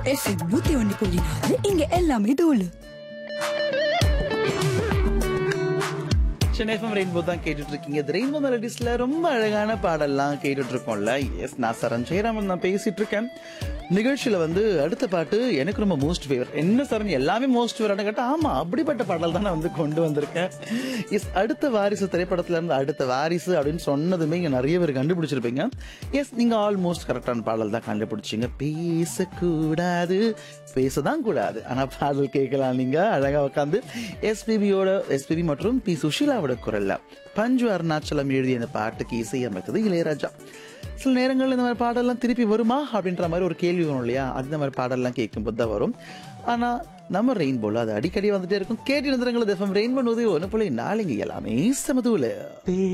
FM நூத்தி ஒன்னு புள்ளி நாலு இங்க எல்லாமே தூளு சென்னை எஃப்எம் ரெயின்போ தான் கேட்டுட்டு இருக்கீங்க இந்த ரெயின்போ மெலடிஸ்ல ரொம்ப அழகான பாடல்லாம் கேட்டுட்டு இருக்கோம்ல எஸ் நான் சரண் ஜெயராமன் தான் பேசிட்டு இருக்கேன் நிகழ்ச்சியில வந்து அடுத்த பாட்டு எனக்கு ரொம்ப மோஸ்ட் ஃபேவர் என்ன சரண் எல்லாமே மோஸ்ட் ஃபேவரான கேட்டா ஆமா அப்படிப்பட்ட பாடல் தான் நான் வந்து கொண்டு வந்திருக்கேன் எஸ் அடுத்த வாரிசு திரைப்படத்துல இருந்து அடுத்த வாரிசு அப்படின்னு சொன்னதுமே இங்க நிறைய பேர் கண்டுபிடிச்சிருப்பீங்க எஸ் நீங்க ஆல்மோஸ்ட் கரெக்டான பாடல் தான் கண்டுபிடிச்சீங்க பேசக்கூடாது பேசதான் கூடாது ஆனா பாடல் கேட்கலாம் நீங்க அழகா உட்காந்து எஸ்பிபியோட எஸ்பிபி மற்றும் பி சுஷீலாவோட குரல்ல பஞ்சு அருணாச்சலம் எழுதிய இந்த பாட்டுக்கு இசையமைத்தது இளையராஜா சில நேரங்கள்ல இந்த மாதிரி பாடல்லாம் திருப்பி வருமா அப்படின்ற மாதிரி ஒரு கேள்வி வரும் இல்லையா அந்த மாதிரி பாடல்லாம் கேட்கும்போது தான் வரும் ஆனா நம்ம ரெயின்போல அது அடிக்கடி வந்துட்டே இருக்கும் கேட்டு நிறுத்தங்கள் எஃப்எம் ரெயின்போ நூதி ஒன்று புள்ளி நாளைங்க எல்லாமே சமதூல